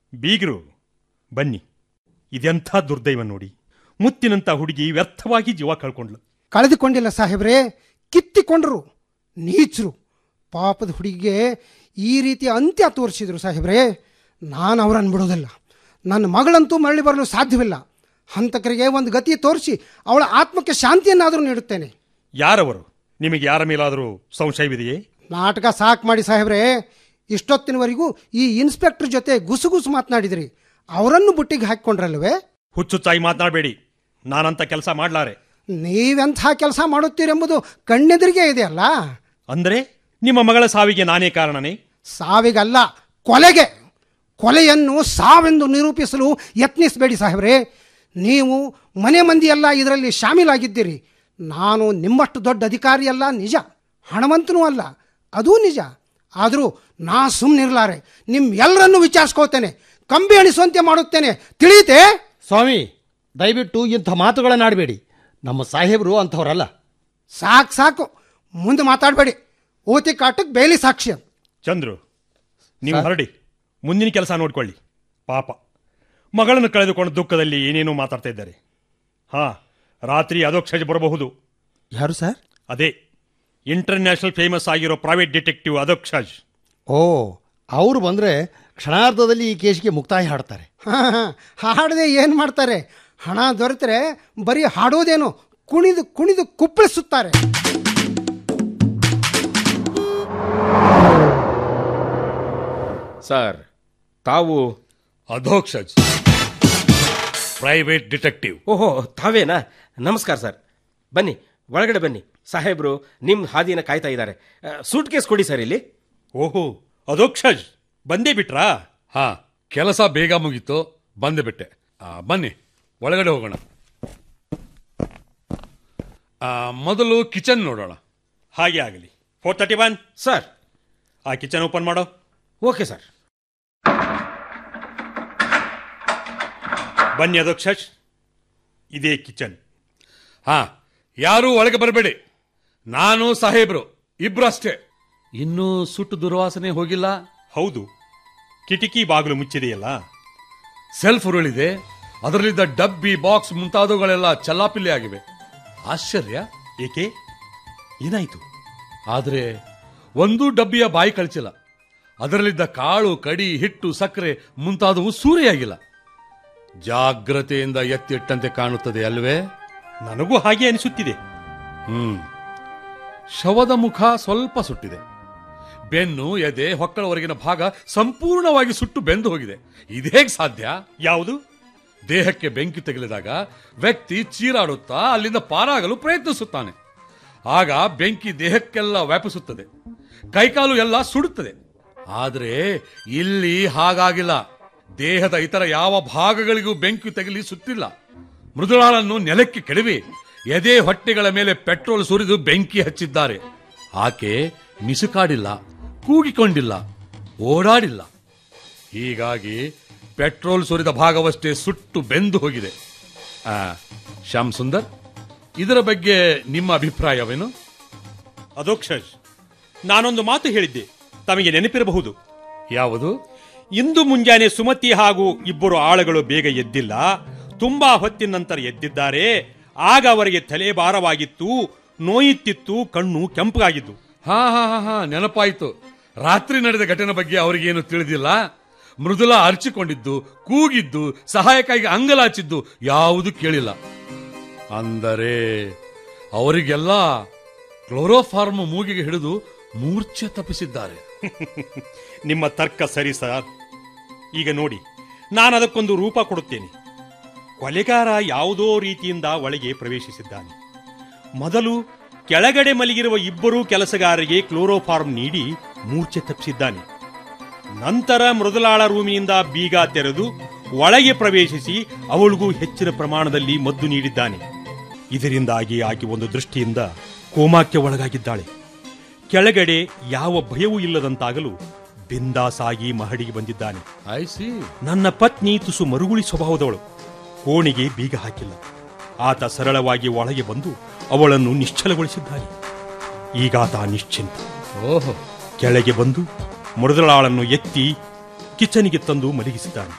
ಬೀಗರು ಬನ್ನಿ ಇದೆಂಥ ದುರ್ದೈವ ನೋಡಿ ಮುತ್ತಿನಂಥ ಹುಡುಗಿ ವ್ಯರ್ಥವಾಗಿ ಜೀವ ಕಳ್ಕೊಂಡ್ಲು ಕಳೆದುಕೊಂಡಿಲ್ಲ ಸಾಹೇಬ್ರೇ ಕಿತ್ತಿಕೊಂಡ್ರು ನೀಚರು ಪಾಪದ ಹುಡುಗಿಗೆ ಈ ರೀತಿ ಅಂತ್ಯ ತೋರಿಸಿದ್ರು ಸಾಹೇಬ್ರೇ ನಾನು ಅವರನ್ನು ಬಿಡೋದಿಲ್ಲ ನನ್ನ ಮಗಳಂತೂ ಮರಳಿ ಬರಲು ಸಾಧ್ಯವಿಲ್ಲ ಹಂತಕರಿಗೆ ಒಂದು ಗತಿ ತೋರಿಸಿ ಅವಳ ಆತ್ಮಕ್ಕೆ ಶಾಂತಿಯನ್ನಾದರೂ ನೀಡುತ್ತೇನೆ ಯಾರವರು ನಿಮಗೆ ಯಾರ ಮೇಲಾದರೂ ಸಂಶಯವಿದೆಯೇ ನಾಟಕ ಸಾಕು ಮಾಡಿ ಸಾಹೇಬ್ರೇ ಇಷ್ಟೊತ್ತಿನವರೆಗೂ ಈ ಇನ್ಸ್ಪೆಕ್ಟರ್ ಜೊತೆ ಗುಸುಗುಸು ಮಾತನಾಡಿದ್ರಿ ಅವರನ್ನು ಬುಟ್ಟಿಗೆ ಹಾಕಿಕೊಂಡ್ರಲ್ವೇ ಹುಚ್ಚುಚ್ಚಾಗಿ ಮಾತನಾಡಬೇಡಿ ನಾನಂತ ಕೆಲಸ ಮಾಡ್ಲಾರೆ ನೀವೆಂಥ ಕೆಲಸ ಮಾಡುತ್ತೀರೆಂಬುದು ಕಣ್ಣೆದುರಿಗೆ ಇದೆಯಲ್ಲ ಅಂದರೆ ನಿಮ್ಮ ಮಗಳ ಸಾವಿಗೆ ನಾನೇ ಕಾರಣನೇ ಸಾವಿಗಲ್ಲ ಕೊಲೆಗೆ ಕೊಲೆಯನ್ನು ಸಾವೆಂದು ನಿರೂಪಿಸಲು ಯತ್ನಿಸಬೇಡಿ ಸಾಹೇಬ್ರೆ ನೀವು ಮನೆ ಮಂದಿಯೆಲ್ಲ ಇದರಲ್ಲಿ ಶಾಮೀಲಾಗಿದ್ದೀರಿ ನಾನು ನಿಮ್ಮಷ್ಟು ದೊಡ್ಡ ಅಧಿಕಾರಿಯಲ್ಲ ನಿಜ ಹಣವಂತನೂ ಅಲ್ಲ ಅದೂ ನಿಜ ಆದರೂ ನಾ ಸುಮ್ಮನಿರ್ಲಾರೆ ನಿಮ್ಮೆಲ್ಲರನ್ನೂ ವಿಚಾರಿಸ್ಕೋತೇನೆ ಕಂಬಿ ಅಣಿಸುವಂತೆ ಮಾಡುತ್ತೇನೆ ತಿಳಿಯುತ್ತೆ ಸ್ವಾಮಿ ದಯವಿಟ್ಟು ಇಂಥ ಮಾತುಗಳನ್ನಾಡಬೇಡಿ ನಮ್ಮ ಸಾಹೇಬರು ಅಂಥವರಲ್ಲ ಸಾಕು ಸಾಕು ಮುಂದೆ ಮಾತಾಡಬೇಡಿ ಓತಿ ಕಾಟಕ್ಕೆ ಬೇಲಿ ಸಾಕ್ಷಿ ಅಂತ. ಚಂದ್ರು ನೀವು ಹೊರಡಿ ಮುಂದಿನ ಕೆಲಸ ನೋಡ್ಕೊಳ್ಳಿ ಪಾಪ ಮಗಳನ್ನು ಕಳೆದುಕೊಂಡು ದುಃಖದಲ್ಲಿ ಏನೇನೋ ಮಾತಾಡ್ತಾ ಇದ್ದಾರೆ ಹಾ ರಾತ್ರಿ ಅದೋಕ್ಷಜ ಬರಬಹುದು ಯಾರು ಸರ್ ಅದೇ ಇಂಟರ್ನ್ಯಾಷನಲ್ ಫೇಮಸ್ ಆಗಿರೋ ಪ್ರೈವೇಟ್ ಡಿಟೆಕ್ಟಿವ್ ಅದೋಕ್ಷಜ್ ಓ ಅವರು ಬಂದರೆ ಕ್ಷಣಾರ್ಧದಲ್ಲಿ ಈ ಕೇಸಿಗೆ ಮುಕ್ತಾಯ ಹಾಡ್ತಾರೆ ಹಾ ಹಾ ಹಾಡದೆ ಏನು ಮಾಡ್ತಾರೆ ಹಣ ದೊರೆತರೆ ಬರೀ ಹಾಡೋದೇನು ಕುಣಿದು ಕುಣಿದು ಕುಪ್ಪಳಿಸುತ್ತಾರೆ ಸರ್ ತಾವು ಅದೋಕ್ಷಜ್ ಪ್ರೈವೇಟ್ ಡಿಟೆಕ್ಟಿವ್ ಓಹೋ ತಾವೇನಾ ನಮಸ್ಕಾರ ಸರ್ ಬನ್ನಿ ಒಳಗಡೆ ಬನ್ನಿ ಸಾಹೇಬ್ರು ನಿಮ್ಮ ಹಾದಿನ ಕಾಯ್ತಾ ಇದ್ದಾರೆ ಸೂಟ್ ಕೇಸ್ ಕೊಡಿ ಸರ್ ಇಲ್ಲಿ ಓಹೋ ಅದೋಕ್ಷಜ್ ಬಂದೇ ಬಿಟ್ರಾ ಹಾ ಕೆಲಸ ಬೇಗ ಮುಗೀತು ಬಂದೆ ಬಿಟ್ಟೆ ಆ, ಬನ್ನಿ ಒಳಗಡೆ ಹೋಗೋಣ ಆ, ಮೊದಲು ಕಿಚನ್ ನೋಡೋಣ ಹಾಗೆ ಆಗಲಿ ಫೋರ್ ತರ್ಟಿ ಒನ್ ಸರ್ ಆ ಕಿಚನ್ ಓಪನ್ ಮಾಡೋ ಓಕೆ ಸರ್ ಬನ್ನಿ ಅದೋಕ್ಷಜ್ ಇದೇ ಕಿಚನ್ ಹಾ ಯಾರೂ ಒಳಗೆ ಬರಬೇಡಿ ನಾನು ಸಾಹೇಬ್ರು ಇಬ್ರು ಅಷ್ಟೇ ಇನ್ನೂ ಸುಟ್ಟು ದುರ್ವಾಸನೆ ಹೋಗಿಲ್ಲ ಹೌದು ಕಿಟಕಿ ಬಾಗಿಲು ಮುಚ್ಚಿದೆಯಲ್ಲ ಸೆಲ್ಫ್ ಉರುಳಿದೆ ಅದರಲ್ಲಿದ್ದ ಡಬ್ಬಿ ಬಾಕ್ಸ್ ಮುಂತಾದವುಗಳೆಲ್ಲ ಚಲ್ಲಾಪಿಲ್ಲಿ ಆಗಿವೆ ಆಶ್ಚರ್ಯ ಏಕೆ ಏನಾಯಿತು ಆದರೆ ಒಂದೂ ಡಬ್ಬಿಯ ಬಾಯಿ ಕಳಚಿಲ್ಲ ಅದರಲ್ಲಿದ್ದ ಕಾಳು ಕಡಿ ಹಿಟ್ಟು ಸಕ್ಕರೆ ಮುಂತಾದವು ಸೂರೆಯಾಗಿಲ್ಲ ಜಾಗ್ರತೆಯಿಂದ ಎತ್ತಿಟ್ಟಂತೆ ಕಾಣುತ್ತದೆ ಅಲ್ವೇ ನನಗೂ ಹಾಗೆ ಅನಿಸುತ್ತಿದೆ ಹ್ಮ್ ಶವದ ಮುಖ ಸ್ವಲ್ಪ ಸುಟ್ಟಿದೆ ಬೆನ್ನು ಎದೆ ಹೊಕ್ಕಳವರೆಗಿನ ಭಾಗ ಸಂಪೂರ್ಣವಾಗಿ ಸುಟ್ಟು ಬೆಂದು ಹೋಗಿದೆ ಇದೇಗ್ ಸಾಧ್ಯ ಯಾವುದು ದೇಹಕ್ಕೆ ಬೆಂಕಿ ತಗುಲಿದಾಗ ವ್ಯಕ್ತಿ ಚೀರಾಡುತ್ತಾ ಅಲ್ಲಿಂದ ಪಾರಾಗಲು ಪ್ರಯತ್ನಿಸುತ್ತಾನೆ ಆಗ ಬೆಂಕಿ ದೇಹಕ್ಕೆಲ್ಲ ವ್ಯಾಪಿಸುತ್ತದೆ ಕೈಕಾಲು ಎಲ್ಲ ಸುಡುತ್ತದೆ ಆದರೆ ಇಲ್ಲಿ ಹಾಗಾಗಿಲ್ಲ ದೇಹದ ಇತರ ಯಾವ ಭಾಗಗಳಿಗೂ ಬೆಂಕಿ ತಗುಲಿ ಸುತ್ತಿಲ್ಲ ಮೃದುಳಾಳನ್ನು ನೆಲಕ್ಕೆ ಕೆಡವಿ ಎದೆ ಹೊಟ್ಟೆಗಳ ಮೇಲೆ ಪೆಟ್ರೋಲ್ ಸುರಿದು ಬೆಂಕಿ ಹಚ್ಚಿದ್ದಾರೆ ಆಕೆ ಮಿಸುಕಾಡಿಲ್ಲ ಕೂಗಿಕೊಂಡಿಲ್ಲ ಓಡಾಡಿಲ್ಲ ಹೀಗಾಗಿ ಪೆಟ್ರೋಲ್ ಸುರಿದ ಭಾಗವಷ್ಟೇ ಸುಟ್ಟು ಬೆಂದು ಹೋಗಿದೆ ಆ, ಶ್ಯಾಮ್ ಸುಂದರ್ ಇದರ ಬಗ್ಗೆ ನಿಮ್ಮ ಅಭಿಪ್ರಾಯವೇನು ಅದೋಕ್ಷಜ್ ನಾನೊಂದು ಮಾತು ಹೇಳಿದ್ದೆ ತಮಗೆ ನೆನಪಿರಬಹುದು ಯಾವುದು ಇಂದು ಮುಂಜಾನೆ ಸುಮತಿ ಹಾಗೂ ಇಬ್ಬರು ಆಳುಗಳು ಬೇಗ ಎದ್ದಿಲ್ಲ ತುಂಬಾ ಹೊತ್ತಿನ ನಂತರ ಎದ್ದಿದ್ದಾರೆ ಆಗ ಅವರಿಗೆ ತಲೆ ಭಾರವಾಗಿತ್ತು ನೋಯುತ್ತಿತ್ತು ಕಣ್ಣು ಕೆಂಪಗಾಗಿದ್ದು ಹಾ ಹಾ ಹಾ ಹಾ ನೆನಪಾಯಿತು ರಾತ್ರಿ ನಡೆದ ಘಟನೆ ಬಗ್ಗೆ ಅವರಿಗೇನು ತಿಳಿದಿಲ್ಲ ಮೃದುಲಾ ಅರ್ಚಿಕೊಂಡಿದ್ದು ಕೂಗಿದ್ದು ಸಹಾಯಕ್ಕಾಗಿ ಅಂಗಲಾಚಿದ್ದು ಯಾವುದು ಕೇಳಿಲ್ಲ ಅಂದರೆ ಅವರಿಗೆಲ್ಲ ಕ್ಲೋರೋಫಾರ್ಮ್ ಮೂಗಿಗೆ ಹಿಡಿದು ಮೂರ್ಛೆ ತಪ್ಪಿಸಿದ್ದಾರೆ ನಿಮ್ಮ ತರ್ಕ ಸರಿ ಸರ್ ಈಗ ನೋಡಿ ನಾನು ಅದಕ್ಕೊಂದು ರೂಪ ಕೊಡುತ್ತೇನೆ ಕೊಲೆಗಾರ ಯಾವುದೋ ರೀತಿಯಿಂದ ಒಳಗೆ ಪ್ರವೇಶಿಸಿದ್ದಾನೆ ಮೊದಲು ಕೆಳಗಡೆ ಮಲಗಿರುವ ಇಬ್ಬರೂ ಕೆಲಸಗಾರರಿಗೆ ಕ್ಲೋರೋಫಾರ್ಮ್ ನೀಡಿ ಮೂರ್ಛೆ ತಪ್ಪಿಸಿದ್ದಾನೆ ನಂತರ ಮೃದುಲಾಳ ರೂಮಿನಿಂದ ಬೀಗ ತೆರೆದು ಒಳಗೆ ಪ್ರವೇಶಿಸಿ ಅವಳಿಗೂ ಹೆಚ್ಚಿನ ಪ್ರಮಾಣದಲ್ಲಿ ಮದ್ದು ನೀಡಿದ್ದಾನೆ ಇದರಿಂದಾಗಿ ಆಕೆ ಒಂದು ದೃಷ್ಟಿಯಿಂದ ಕೋಮಾಕ್ಕೆ ಒಳಗಾಗಿದ್ದಾಳೆ ಕೆಳಗಡೆ ಯಾವ ಭಯವೂ ಇಲ್ಲದಂತಾಗಲು ಬಿಂದಾಸಾಗಿ ಮಹಡಿಗೆ ಬಂದಿದ್ದಾನೆ ಐ ಸಿ ನನ್ನ ಪತ್ನಿ ತುಸು ಮರುಗುಳಿ ಸ್ವಭಾವದವಳು ಕೋಣಿಗೆ ಬೀಗ ಹಾಕಿಲ್ಲ ಆತ ಸರಳವಾಗಿ ಒಳಗೆ ಬಂದು ಅವಳನ್ನು ನಿಶ್ಚಲಗೊಳಿಸಿದ್ದಾನೆ ಈಗಾತ ನಿಶ್ಚಿಂತ ಓಹೋ ಕೆಳಗೆ ಬಂದು ಮೃದುಳಾಳನ್ನು ಎತ್ತಿ ಕಿಚನಿಗೆ ತಂದು ಮಲಗಿಸಿದ್ದಾನೆ